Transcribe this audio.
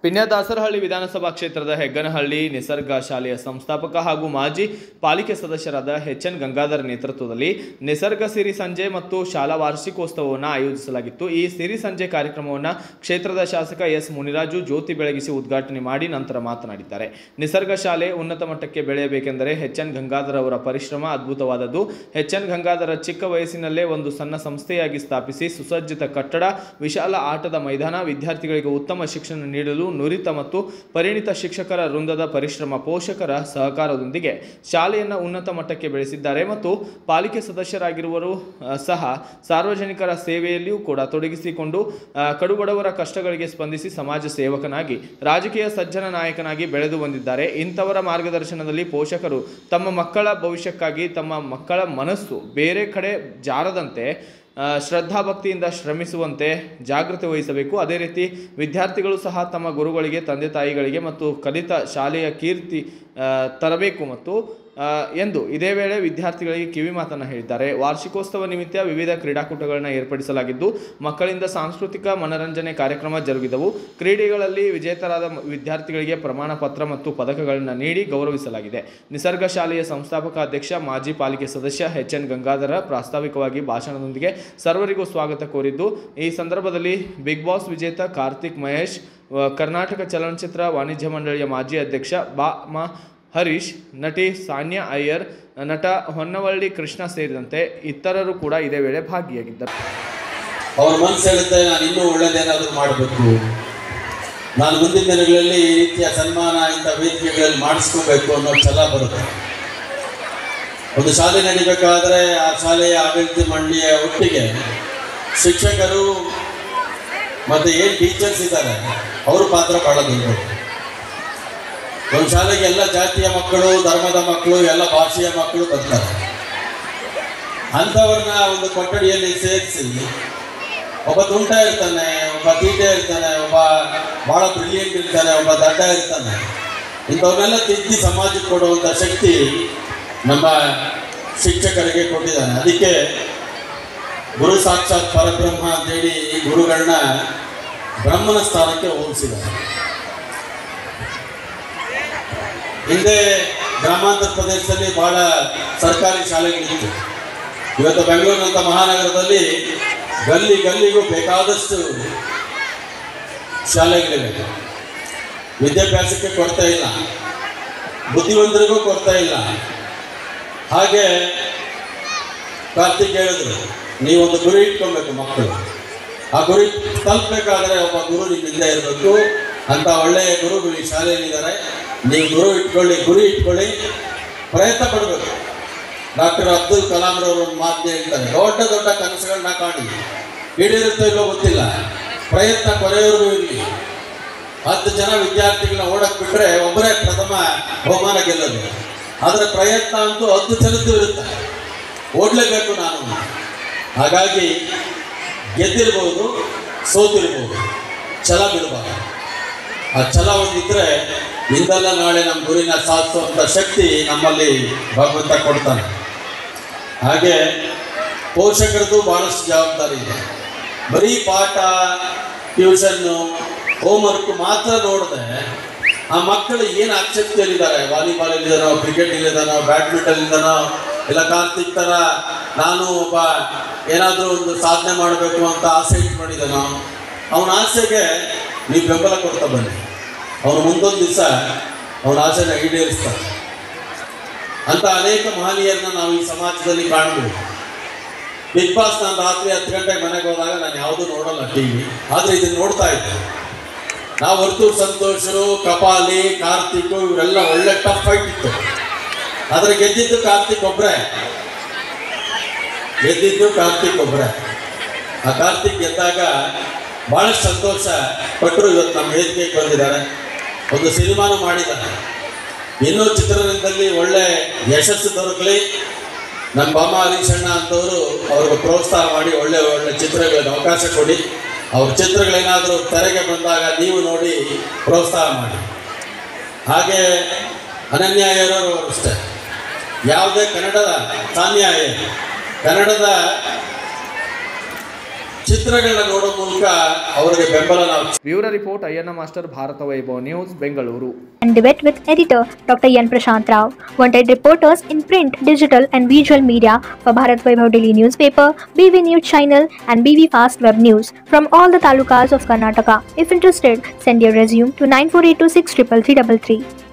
ಪಿನ್ಯ ದಾಸರಹಳ್ಳಿ ವಿಧಾನಸಭಾ ಕ್ಷೇತ್ರದ ಹೆಗ್ಗನಹಳ್ಳಿ ನಿಸರ್ಗ ಶಾಲೆಯ ಸಂಸ್ಥಾಪಕ ಹಾಗೂ ಮಾಜಿ ಪಾಲಿಕೆ ಸದಸ್ಯರಾದ ಎಚ್ ಎನ್ ಗಂಗಾಧರ್ ನೇತೃತ್ವದಲ್ಲಿ ನಿಸರ್ಗ ಸಿರಿ ಸಂಜೆ ಮತ್ತು ಶಾಲಾ ವಾರ್ಷಿಕೋತ್ಸವವನ್ನು ಆಯೋಜಿಸಲಾಗಿತ್ತು ಈ ಸಿರಿ ಸಂಜೆ ಕಾರ್ಯಕ್ರಮವನ್ನು ಕ್ಷೇತ್ರದ ಶಾಸಕ ಎಸ್ ಮುನಿರಾಜು ಜ್ಯೋತಿ ಬೆಳಗಿಸಿ ಉದ್ಘಾಟನೆ ಮಾಡಿ ನಂತರ ಮಾತನಾಡಿದ್ದಾರೆ ನಿಸರ್ಗ ಶಾಲೆ ಉನ್ನತ ಮಟ್ಟಕ್ಕೆ ಬೆಳೆಯಬೇಕೆಂದರೆ ಎಚ್ ಎನ್ ಗಂಗಾಧರ್ ಅವರ ಪರಿಶ್ರಮ ಅದ್ಭುತವಾದದ್ದು ಎಚ್ ಎನ್ ಗಂಗಾಧರ ಚಿಕ್ಕ ವಯಸ್ಸಿನಲ್ಲೇ ಒಂದು ಸಣ್ಣ ಸಂಸ್ಥೆಯಾಗಿ ಸ್ಥಾಪಿಸಿ ಸುಸಜ್ಜಿತ ಕಟ್ಟಡ ವಿಶಾಲ ಆಟದ ಮೈದಾನ ವಿದ್ಯಾರ್ಥಿಗಳಿಗೆ ಉತ್ತಮ ಶಿಕ್ಷಣ ನೀಡಲು ನುರಿತ ಮತ್ತು ಪರಿಣಿತ ಶಿಕ್ಷಕರ ವೃಂದದ ಪರಿಶ್ರಮ ಪೋಷಕರ ಸಹಕಾರದೊಂದಿಗೆ ಶಾಲೆಯನ್ನು ಉನ್ನತ ಮಟ್ಟಕ್ಕೆ ಬೆಳೆಸಿದ್ದಾರೆ ಮತ್ತು ಪಾಲಿಕೆ ಸದಸ್ಯರಾಗಿರುವರು ಆ, ಸಹ ಸಾರ್ವಜನಿಕರ ಸೇವೆಯಲ್ಲಿಯೂ ಕೂಡ ತೊಡಗಿಸಿಕೊಂಡು ಆ, ಕಡುಬಡವರ ಕಷ್ಟಗಳಿಗೆ ಸ್ಪಂದಿಸಿ ಸಮಾಜ ಸೇವಕನಾಗಿ ರಾಜಕೀಯ ಸಜ್ಜನ ನಾಯಕನಾಗಿ ಬೆಳೆದು ಬಂದಿದ್ದಾರೆ ಇಂಥವರ ಮಾರ್ಗದರ್ಶನದಲ್ಲಿ ಪೋಷಕರು ತಮ್ಮ ಮಕ್ಕಳ ಭವಿಷ್ಯಕ್ಕಾಗಿ ತಮ್ಮ ಮಕ್ಕಳ ಮನಸ್ಸು ಬೇರೆ ಕಡೆ ಜಾರದಂತೆ ಆ, ಶ್ರದ್ಧಾಭಕ್ತಿಯಿಂದ ಶ್ರಮಿಸುವಂತೆ ಜಾಗೃತಿ ವಹಿಸಬೇಕು ಅದೇ ರೀತಿ ವಿದ್ಯಾರ್ಥಿಗಳು ಸಹ ತಮ್ಮ ಗುರುಗಳಿಗೆ ತಂದೆ ತಾಯಿಗಳಿಗೆ ಮತ್ತು ಕಲಿತ ಶಾಲೆಯ ಕೀರ್ತಿ ಆ, ತರಬೇಕು ಮತ್ತು ಆ, ಎಂದು ಇದೇ ವೇಳೆ ವಿದ್ಯಾರ್ಥಿಗಳಿಗೆ ಕಿವಿ ಮಾತನ್ನು ಹೇಳಿದ್ದಾರೆ ವಾರ್ಷಿಕೋತ್ಸವ ನಿಮಿತ್ತ ವಿವಿಧ ಕ್ರೀಡಾಕೂಟಗಳನ್ನು ಏರ್ಪಡಿಸಲಾಗಿದ್ದು ಮಕ್ಕಳಿಂದ ಸಾಂಸ್ಕೃತಿಕ ಮನರಂಜನೆ ಕಾರ್ಯಕ್ರಮ ಜರುಗಿದವು ಕ್ರೀಡೆಗಳಲ್ಲಿ ವಿಜೇತರಾದ ಮ- ವಿದ್ಯಾರ್ಥಿಗಳಿಗೆ ಪ್ರಮಾಣ ಪತ್ರ ಮತ್ತು ಪದಕಗಳನ್ನು ನೀಡಿ ಗೌರವಿಸಲಾಗಿದೆ ನಿಸರ್ಗ ಶಾಲೆಯ ಸಂಸ್ಥಾಪಕ ಅಧ್ಯಕ್ಷ ಮಾಜಿ ಪಾಲಿಕೆ ಸದಸ್ಯ ಎಚ್ ಎನ್ ಗಂಗಾಧರ ಪ್ರಾಸ್ತಾವಿಕವಾಗಿ ಭಾಷಣದೊಂದಿಗೆ ಸರ್ವರಿಗೂ ಸ್ವಾಗತ ಕೋರಿದ್ದು ಈ ಸಂದರ್ಭದಲ್ಲಿ ಬಿಗ್ ಬಾಸ್ ವಿಜೇತ ಕಾರ್ತಿಕ್ ಮಹೇಶ್ ವ- ಕರ್ನಾಟಕ ಚಲನಚಿತ್ರ ವಾಣಿಜ್ಯ ಮಂಡಳಿಯ ಮಾಜಿ ಅಧ್ಯಕ್ಷ ಬಾ ಮ ಹರೀಶ್ ನಟಿ ಸಾನ್ಯಾ ಅಯ್ಯರ್ ನಟ ಹೊನ್ನವಳ್ಳಿ ಕೃಷ್ಣ ಸೇರಿದಂತೆ ಇತರರು ಕೂಡ ಇದೇ ವೇಳೆ ಭಾಗಿಯಾಗಿದ್ದರು ಅವ್ರ ಮನಸ್ಸು ಹೇಳುತ್ತೆ ನಾನು ಇನ್ನೂ ಒಳ್ಳೇದೇನಾದರೂ ಮಾಡಬೇಕು ನಾನು ಮುಂದಿನ ದಿನಗಳಲ್ಲಿ ಈ ರೀತಿಯ ಸನ್ಮಾನ ಇಂಥ ವೇದಿಕೆಗಳಲ್ಲಿ ಮಾಡಿಸ್ಕೋಬೇಕು ಅನ್ನೋ ಛಲ ಬರುತ್ತೆ ಒಂದು ಶಾಲೆ ನಡಿಬೇಕಾದ್ರೆ ಆ ಶಾಲೆಯ ಆಡಳಿತ ಮಂಡಳಿಯ ಒಟ್ಟಿಗೆ ಶಿಕ್ಷಕರು ಮತ್ತೆ ಏನು ಟೀಚರ್ಸ್ ಇದ್ದಾರೆ ಅವ್ರ ಪಾತ್ರ ಬಹಳ ದೊಡ್ಡದು ಒಂದು ಶಾಲೆಗೆ ಎಲ್ಲ ಜಾತಿಯ ಮಕ್ಕಳು ಧರ್ಮದ ಮಕ್ಕಳು ಎಲ್ಲ ಭಾಷೆಯ ಮಕ್ಕಳು ಬರ್ತಾರೆ ಅಂಥವ್ರನ್ನ ಒಂದು ಕೊಠಡಿಯಲ್ಲಿ ಸೇರಿಸಿ ಒಬ್ಬ ತುಂಟ ಇರ್ತಾನೆ ಒಬ್ಬ ತೀಟೆ ಇರ್ತಾನೆ ಒಬ್ಬ ಭಾಳ ಬ್ರಿಲಿಯಂಟ್ ಇರ್ತಾನೆ ಒಬ್ಬ ದಡ್ಡ ಇರ್ತಾನೆ ಇಂಥವನ್ನೆಲ್ಲ ತಿದ್ದಿ ಸಮಾಜಕ್ಕೆ ಕೊಡುವಂಥ ಶಕ್ತಿ ನಮ್ಮ ಶಿಕ್ಷಕರಿಗೆ ಕೊಟ್ಟಿದ್ದಾನೆ ಅದಕ್ಕೆ ಗುರು ಸಾಕ್ಷಾತ್ ಪರಬ್ರಹ್ಮ ಅಂತೇಳಿ ಈ ಗುರುಗಳನ್ನ ಬ್ರಹ್ಮನ ಸ್ಥಾನಕ್ಕೆ ಹೋಲಿಸಿದ್ದಾರೆ ಹಿಂದೆ ಗ್ರಾಮಾಂತರ ಪ್ರದೇಶದಲ್ಲಿ ಬಹಳ ಸರ್ಕಾರಿ ಶಾಲೆಗಳಿತ್ತು ಇವತ್ತು ಬೆಂಗಳೂರಿನಂಥ ಮಹಾನಗರದಲ್ಲಿ ಗಲ್ಲಿ ಗಲ್ಲಿಗೂ ಬೇಕಾದಷ್ಟು ಶಾಲೆಗಳಿವೆ ವಿದ್ಯಾಭ್ಯಾಸಕ್ಕೆ ಕೊರತೆ ಇಲ್ಲ ಬುದ್ಧಿವಂತರಿಗೂ ಕೊರತೆ ಇಲ್ಲ ಹಾಗೆ ಕಾರ್ತಿಕ್ ಹೇಳಿದ್ರು ನೀವೊಂದು ಗುರಿ ಇಟ್ಕೊಬೇಕು ಮಕ್ಕಳು ಆ ಗುರಿ ತಲುಪಬೇಕಾದ್ರೆ ಒಬ್ಬ ಗುರು ನಿಮ್ಮ ಹಿಂದೆ ಇರಬೇಕು ಅಂತ ಒಳ್ಳೆಯ ಗುರುಗಳು ಈ ಶಾಲೆಯಲ್ಲಿದ್ದಾರೆ ನೀವು ಗುರು ಇಟ್ಕೊಳ್ಳಿ ಗುರಿ ಇಟ್ಕೊಳ್ಳಿ ಪ್ರಯತ್ನ ಪಡಬೇಕು ಡಾಕ್ಟರ್ ಅಬ್ದುಲ್ ಕಲಾಂರವರು ಒಂದು ಮಾತು ಹೇಳ್ತಾರೆ ದೊಡ್ಡ ದೊಡ್ಡ ಕನಸುಗಳನ್ನ ಕಾಣಿ ಈಡೇರುತ್ತೋ ಇಲ್ಲೋ ಗೊತ್ತಿಲ್ಲ ಪ್ರಯತ್ನ ಕೊನೆಯವರೆಗೂ ಇರಲಿ ಹತ್ತು ಜನ ವಿದ್ಯಾರ್ಥಿಗಳನ್ನ ಓಡಕ್ ಬಿಟ್ರೆ ಒಬ್ಬರೇ ಪ್ರಥಮ ಬಹುಮಾನ ಗೆಲ್ಲೋದು ಅದರ ಪ್ರಯತ್ನ ಅಂತೂ ಹತ್ತು ಜನದ್ದು ಇರುತ್ತೆ ಓಡಲೇಬೇಕು ನಾನು ಹಾಗಾಗಿ ಗೆದ್ದಿರ್ಬೋದು ಸೋತಿರ್ಬೋದು ಛಲ ಬಿಡಬಾರ್ದು ಆ ಛಲ ಒಂದಿದ್ರೆ ಇಂದಲ್ಲ ನಾಳೆ ನಮ್ಮ ಗುರಿನ ಸಾಧಿಸುವಂಥ ಶಕ್ತಿ ನಮ್ಮಲ್ಲಿ ಭಗವಂತ ಕೊಡ್ತಾನೆ ಹಾಗೆ ಪೋಷಕರದ್ದು ಭಾಳಷ್ಟು ಜವಾಬ್ದಾರಿ ಇದೆ ಬರೀ ಪಾಠ ಟ್ಯೂಷನ್ನು ಹೋಮ್ವರ್ಕ್ ಮಾತ್ರ ನೋಡಿದೆ ಆ ಮಕ್ಕಳು ಏನು ಆಸಕ್ತಿಯಲ್ಲಿದ್ದಾರೆ ವಾಲಿಬಾಲ್ ಇದ್ದಾನೋ ಕ್ರಿಕೆಟ್ ಇದ್ದಾನೋ ಬ್ಯಾಡ್ಮಿಂಟನ್ ಇದ್ದಾನೋ ಇಲ್ಲ ಕಾರ್ತಿಕ್ ಥರ ನಾನು ಒಬ್ಬ ಏನಾದರೂ ಒಂದು ಸಾಧನೆ ಮಾಡಬೇಕು ಅಂತ ಆಸೆ ಇಟ್ಕೊಂಡಿದ್ದಾನೋ ಅವನ ಆಸೆಗೆ ನೀವು ಬೆಂಬಲ ಕೊಡ್ತಾ ಬನ್ನಿ ಅವನು ಮುಂದೊಂದು ದಿವಸ ಅವನ ಆಸೆನ ಈಡೇರಿಸ್ತಾರೆ ಅಂತ ಅನೇಕ ಮಹನೀಯರನ್ನ ನಾವು ಈ ಸಮಾಜದಲ್ಲಿ ಕಾಣ್ಬೋದು ಬಿಗ್ ಬಾಸ್ ನಾನು ರಾತ್ರಿ ಹತ್ತು ಗಂಟೆಗೆ ಮನೆಗೆ ಹೋದಾಗ ನಾನು ಯಾವುದೂ ನೋಡಲ್ಲ ಟಿ ವಿ ಆದರೆ ಇದನ್ನ ನೋಡ್ತಾ ಇದ್ದೆ ನಾವು ವರ್ತೂರ್ ಸಂತೋಷರು ಕಪಾಲಿ ಕಾರ್ತಿಕ್ ಇವರೆಲ್ಲ ಒಳ್ಳೆ ಟಫ್ ಫೈಟ್ ಇತ್ತು ಆದರೆ ಗೆದ್ದಿದ್ದು ಕಾರ್ತಿಕ್ ಒಬ್ಬರೇ ಗೆದ್ದಿದ್ದು ಕಾರ್ತಿಕ್ ಒಬ್ಬರೇ ಆ ಕಾರ್ತಿಕ್ ಗೆದ್ದಾಗ ಭಾಳಷ್ಟು ಸಂತೋಷ ಪಟ್ಟರು ಇವತ್ತು ನಮ್ಮ ವೇದಿಕೆಗೆ ಬಂದಿದ್ದಾರೆ ಒಂದು ಸಿನಿಮಾನು ಮಾಡಿದ್ದಾರೆ ಇನ್ನೂ ಚಿತ್ರರಂಗದಲ್ಲಿ ಒಳ್ಳೆ ಯಶಸ್ಸು ದೊರಕಲಿ ನಮ್ಮ ಬಾಮ ಹರೀಶಣ್ಣ ಅಂತವರು ಅವ್ರಿಗೆ ಪ್ರೋತ್ಸಾಹ ಮಾಡಿ ಒಳ್ಳೆ ಒಳ್ಳೆ ಚಿತ್ರಗಳಿಗೆ ಅವಕಾಶ ಕೊಡಿ ಅವ್ರ ಚಿತ್ರಗಳೇನಾದರೂ ತೆರೆಗೆ ಬಂದಾಗ ನೀವು ನೋಡಿ ಪ್ರೋತ್ಸಾಹ ಮಾಡಿ ಹಾಗೆ ಅನನ್ಯ ಅಯ್ಯರವರು ಅಷ್ಟೇ ಯಾವುದೇ ಕನ್ನಡದ ಸಾನ್ಯ ಅಯ್ಯರ್ ಕನ್ನಡದ ಚಿತ್ರಗಳನ್ನ ನೋಡೋ ಮೂಲಕ ಅವರಿಗೆ ಬೆಂಬಲ ನಾವು bureau report Ayyanna master Bharata Vaibhav news Bengaluru and debate with editor Dr. Yan Prashant Rao. Wanted reporters in print, digital, and visual media for Bharat Vaibhav Daily newspaper, BV News channel, and BV Fast Web News from all the talukas of Karnataka. If interested, send your resume to 9482633333.